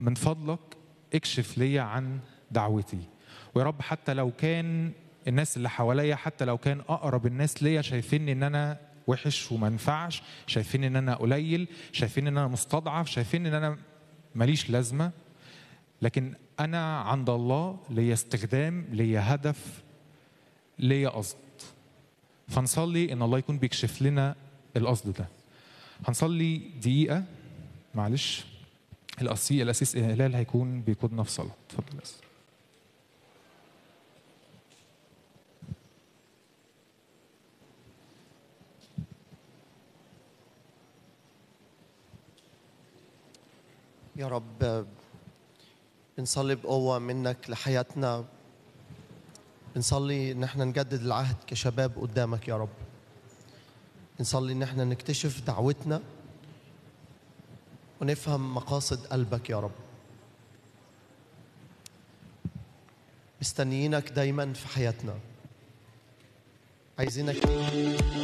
من فضلك اكشف ليا عن دعوتي ويا رب حتى لو كان الناس اللي حواليا حتى لو كان اقرب الناس ليا شايفيني ان انا وحش وما ينفعش شايفين ان انا قليل شايفين ان انا مستضعف شايفين ان انا ماليش لازمه لكن انا عند الله ليا استخدام ليا هدف ليا قصد فنصلي ان الله يكون بيكشف لنا القصد ده هنصلي دقيقه معلش القسيس الاسيس هلال هيكون بيقودنا في صلاه اتفضل يا أسيس. يا رب بنصلي بقوة منك لحياتنا بنصلي ان احنا نجدد العهد كشباب قدامك يا رب بنصلي ان احنا نكتشف دعوتنا ونفهم مقاصد قلبك يا رب مستنيينك دايما في حياتنا عايزينك